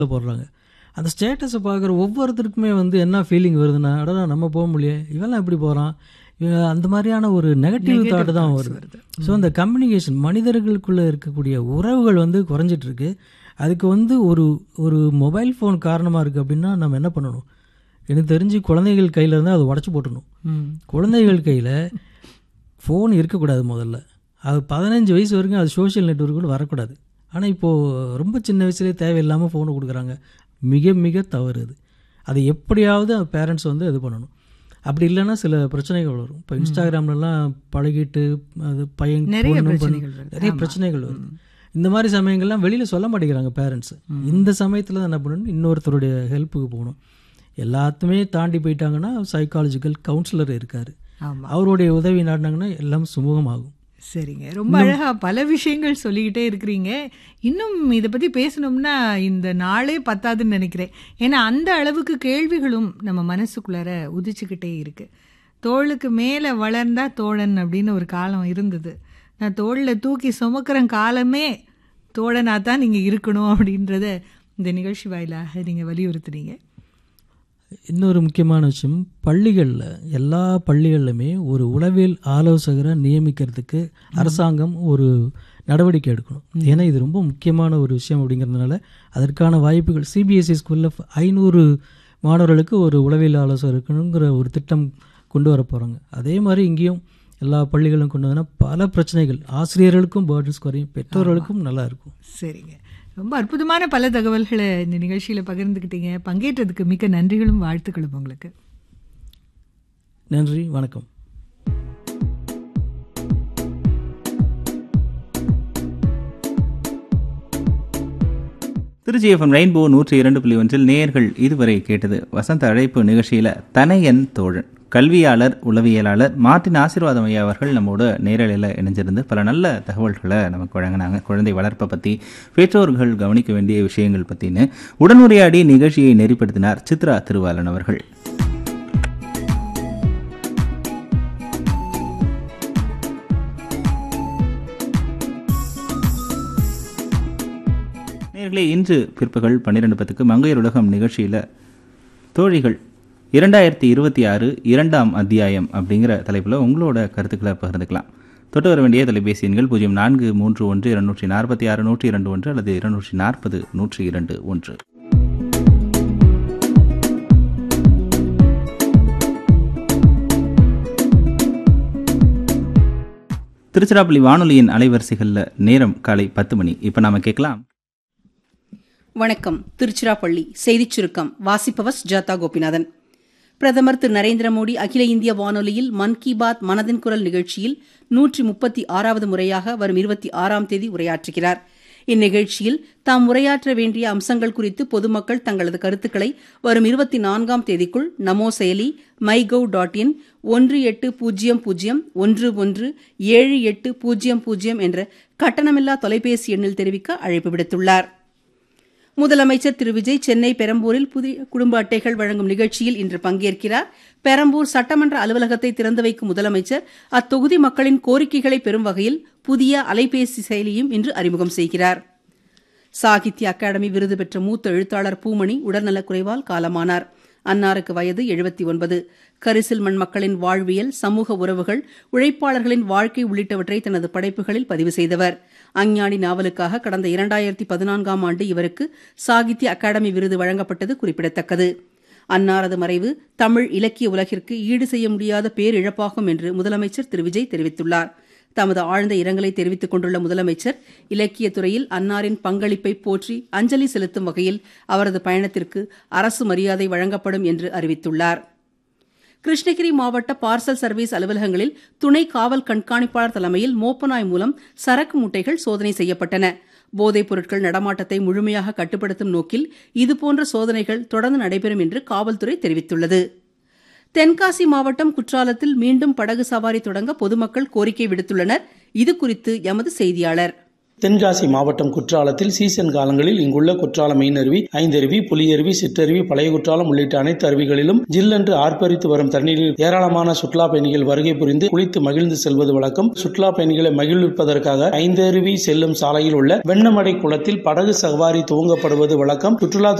போடுறாங்க அந்த ஸ்டேட்டஸை பார்க்குற ஒவ்வொருத்தருக்குமே வந்து என்ன ஃபீலிங் வருதுன்னா அடடா நம்ம போக முடியல இவெல்லாம் எப்படி போகிறான் இவன் அந்த மாதிரியான ஒரு நெகட்டிவ் தாட் தான் வருது ஸோ அந்த கம்யூனிகேஷன் மனிதர்களுக்குள்ளே இருக்கக்கூடிய உறவுகள் வந்து குறைஞ்சிட்டு இருக்கு அதுக்கு வந்து ஒரு ஒரு மொபைல் ஃபோன் காரணமாக இருக்குது அப்படின்னா நம்ம என்ன பண்ணணும் எனக்கு தெரிஞ்சு குழந்தைகள் கையில் இருந்தால் அதை உடச்சி போட்டணும் குழந்தைகள் கையில் ஃபோன் இருக்கக்கூடாது முதல்ல அது பதினஞ்சு வயசு வரைக்கும் அது சோஷியல் நெட்ஒர்க்குள்ள வரக்கூடாது ஆனால் இப்போது ரொம்ப சின்ன வயசுலேயே தேவையில்லாமல் ஃபோனை கொடுக்குறாங்க மிக மிக தவறு அது அதை எப்படியாவது பேரண்ட்ஸ் வந்து இது பண்ணணும் அப்படி இல்லைன்னா சில பிரச்சனைகள் வரும் இப்போ இன்ஸ்டாகிராம்லலாம் பழகிட்டு அது பையன் நிறைய பொண்ணு பண்ணி- பிரச்சனைகள் வருது. நிறைய பிரச்சனைகள் வருது இந்த மாதிரி சமயங்கள்லாம் வெளியில் சொல்ல மாட்டேங்கிறாங்க பேரண்ட்ஸ் இந்த சமயத்தில் தான் என்ன பண்ணணும் இன்னொருத்தருடைய ஹெல்ப்புக்கு போகணும் எல்லாத்துமே தாண்டி போயிட்டாங்கன்னா சைக்காலஜிக்கல் கவுன்சிலர் இருக்கார் ஆமா அவருடைய உதவி நாடினாங்கன்னா எல்லாம் சுமூகமாகும் சரிங்க ரொம்ப அழகா பல விஷயங்கள் சொல்லிக்கிட்டே இருக்கிறீங்க இன்னும் இதை பத்தி பேசணும்னா இந்த நாளே பத்தாதுன்னு நினைக்கிறேன் ஏன்னா அந்த அளவுக்கு கேள்விகளும் நம்ம மனசுக்குள்ளார உதிச்சுக்கிட்டே இருக்கு தோளுக்கு மேலே வளர்ந்தா தோழன் அப்படின்னு ஒரு காலம் இருந்தது நான் தோளில் தூக்கி சுமக்கிற காலமே தோழனாக தான் நீங்கள் இருக்கணும் அப்படின்றத இந்த நிகழ்ச்சி வாயிலாக நீங்கள் வலியுறுத்துனீங்க இன்னொரு முக்கியமான விஷயம் பள்ளிகளில் எல்லா பள்ளிகள்லையுமே ஒரு உளவியல் ஆலோசகரை நியமிக்கிறதுக்கு அரசாங்கம் ஒரு நடவடிக்கை எடுக்கணும் ஏன்னா இது ரொம்ப முக்கியமான ஒரு விஷயம் அப்படிங்கிறதுனால அதற்கான வாய்ப்புகள் சிபிஎஸ்சி ஸ்கூலில் ஐநூறு மாணவர்களுக்கு ஒரு உளவியல் ஆலோசகர் இருக்கணுங்கிற ஒரு திட்டம் கொண்டு வர போகிறாங்க அதே மாதிரி இங்கேயும் எல்லா பள்ளிகளும் கொண்டு வந்தா பல பிரச்சனைகள் ஆசிரியர்களுக்கும் பேர்டன்ஸ் குறையும் பெற்றோர்களுக்கும் நல்லா இருக்கும் சரிங்க ரொம்ப அற்புதமான பல தகவல்களை இந்த நிகழ்ச்சியில் பகிர்ந்துக்கிட்டீங்க பங்கேற்றதுக்கு மிக்க நன்றிகளும் வாழ்த்துக்களும் உங்களுக்கு நன்றி வணக்கம் திருச்சி எஃப்எம் ரெயின்போ நூற்றி இரண்டு புள்ளி ஒன்றில் நேயர்கள் இதுவரை கேட்டது வசந்த அழைப்பு நிகழ்ச்சியில் தனையன் தோழன் கல்வியாளர் உளவியலாளர் மார்ட்டின் ஆசீர்வாதம் ஐயா அவர்கள் நம்மோட நேரலையில் இணைஞ்சிருந்து பல நல்ல தகவல்களை நமக்கு வழங்கினாங்க குழந்தை வளர்ப்பை பற்றி பெற்றோர்கள் கவனிக்க வேண்டிய விஷயங்கள் பற்றின்னு உடனுரையாடி நிகழ்ச்சியை நெறிப்படுத்தினார் சித்ரா திருவாளன் அவர்கள் நேர்களே இன்று பிற்பகல் பன்னிரெண்டு பத்துக்கு மங்கையர் உலகம் நிகழ்ச்சியில் தோழிகள் இரண்டாயிரத்தி இருபத்தி ஆறு இரண்டாம் அத்தியாயம் அப்படிங்கிற தலைப்பில் உங்களோட கருத்துக்களை பகிர்ந்துக்கலாம் தொட்டு வர வேண்டிய தொலைபேசி எண்கள் பூஜ்ஜியம் நான்கு மூன்று ஒன்று இருநூற்றி நாற்பத்தி ஆறு நூற்றி இரண்டு ஒன்று அல்லது இருநூற்றி நாற்பது நூற்றி இரண்டு ஒன்று திருச்சிராப்பள்ளி வானொலியின் அலைவரிசைகளில் நேரம் காலை பத்து மணி இப்போ நாம கேட்கலாம் வணக்கம் திருச்சிராப்பள்ளி செய்திச் சுருக்கம் வாசிப்பவர் ஜாதா கோபிநாதன் பிரதமர் திரு நரேந்திர மோடி அகில இந்திய வானொலியில் மன் கி பாத் மனதின் குரல் நிகழ்ச்சியில் நூற்றி முப்பத்தி ஆறாவது முறையாக வரும் இருபத்தி ஆறாம் தேதி உரையாற்றுகிறார் இந்நிகழ்ச்சியில் தாம் உரையாற்ற வேண்டிய அம்சங்கள் குறித்து பொதுமக்கள் தங்களது கருத்துக்களை வரும் இருபத்தி நான்காம் தேதிக்குள் நமோ செயலி மைகவ் டாட் இன் ஒன்று எட்டு பூஜ்ஜியம் பூஜ்ஜியம் ஒன்று ஒன்று ஏழு எட்டு பூஜ்ஜியம் பூஜ்ஜியம் என்ற கட்டணமில்லா தொலைபேசி எண்ணில் தெரிவிக்க அழைப்பு விடுத்துள்ளார் முதலமைச்சர் திரு விஜய் சென்னை பெரம்பூரில் புதிய குடும்ப அட்டைகள் வழங்கும் நிகழ்ச்சியில் இன்று பங்கேற்கிறார் பெரம்பூர் சட்டமன்ற அலுவலகத்தை திறந்து வைக்கும் முதலமைச்சர் அத்தொகுதி மக்களின் கோரிக்கைகளை பெறும் வகையில் புதிய அலைபேசி செயலியும் இன்று அறிமுகம் செய்கிறார் சாகித்ய அகாடமி விருது பெற்ற மூத்த எழுத்தாளர் பூமணி உடல்நலக்குறைவால் காலமானார் அன்னாருக்கு வயது எழுபத்தி ஒன்பது கரிசில் மண் மக்களின் வாழ்வியல் சமூக உறவுகள் உழைப்பாளர்களின் வாழ்க்கை உள்ளிட்டவற்றை தனது படைப்புகளில் பதிவு செய்தவர் அஞ்ஞானி நாவலுக்காக கடந்த இரண்டாயிரத்தி பதினான்காம் ஆண்டு இவருக்கு சாகித்ய அகாடமி விருது வழங்கப்பட்டது குறிப்பிடத்தக்கது அன்னாரது மறைவு தமிழ் இலக்கிய உலகிற்கு ஈடு செய்ய முடியாத பேரிழப்பாகும் என்று முதலமைச்சர் திரு விஜய் தெரிவித்துள்ளார் தமது ஆழ்ந்த இரங்கலை தெரிவித்துக் கொண்டுள்ள முதலமைச்சர் இலக்கியத் துறையில் அன்னாரின் பங்களிப்பை போற்றி அஞ்சலி செலுத்தும் வகையில் அவரது பயணத்திற்கு அரசு மரியாதை வழங்கப்படும் என்று அறிவித்துள்ளார் கிருஷ்ணகிரி மாவட்ட பார்சல் சர்வீஸ் அலுவலகங்களில் துணை காவல் கண்காணிப்பாளர் தலைமையில் மோப்பநாய் மூலம் சரக்கு மூட்டைகள் சோதனை செய்யப்பட்டன போதைப் பொருட்கள் நடமாட்டத்தை முழுமையாக கட்டுப்படுத்தும் நோக்கில் இதுபோன்ற சோதனைகள் தொடர்ந்து நடைபெறும் என்று காவல்துறை தெரிவித்துள்ளது தென்காசி மாவட்டம் குற்றாலத்தில் மீண்டும் படகு சவாரி தொடங்க பொதுமக்கள் கோரிக்கை விடுத்துள்ளனர் இது குறித்து எமது செய்தியாளர் தென்காசி மாவட்டம் குற்றாலத்தில் சீசன் காலங்களில் இங்குள்ள குற்றால மெயினருவி ஐந்தருவி புலியருவி சிற்றருவி பழைய குற்றாலம் உள்ளிட்ட அனைத்து அருவிகளிலும் ஜில்லென்று ஆர்ப்பரித்து வரும் தண்ணீரில் ஏராளமான சுற்றுலா பயணிகள் வருகை புரிந்து குளித்து மகிழ்ந்து செல்வது வழக்கம் சுற்றுலா பயணிகளை மகிழ்விப்பதற்காக ஐந்தருவி செல்லும் சாலையில் உள்ள வெண்ணமடை குளத்தில் படகு சவாரி துவங்கப்படுவது வழக்கம் சுற்றுலா